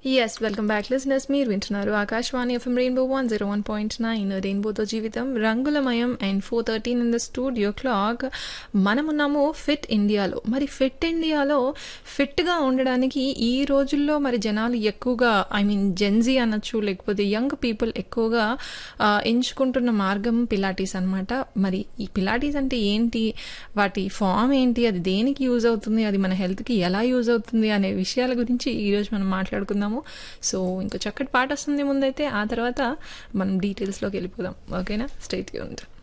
yes welcome back listeners మీరు వింటున్నారు Akashvani FM Rainbow one zero one point nine రెయిన్బోతో జీవితం రంగులమయం and four thirteen in the studio clock మనమున్నాము ఫిట్ ఇండియాలో మరి ఫిట్ ఇండియాలో ఫిట్గా ఉండడానికి ఈ రోజుల్లో మరి జనాలు ఎక్కువగా ఐ మీన్ జెన్జీ అనొచ్చు లేకపోతే యంగ్ పీపుల్ ఎక్కువగా ఆ, ఎంచుకుంటున్న మార్గం పిలాటీస్ అన్నమాట మరి ఈ పిలాటీస్ అంటే ఏంటి వాటి ఫామ్ ఏంటి అది దేనికి యూజ్ అవుతుంది అది మన హెల్త్కి ఎలా యూజ్ అవుతుంది అనే విషయాల గురించి ఈరోజు మనం మాట్లాడుకుందాము సో ఇంకో చక్కటి పాట వస్తుంది ముందైతే ఆ తర్వాత మనం డీటెయిల్స్లోకి వెళ్ళిపోదాం ఓకేనా స్టేట్ యూనిట్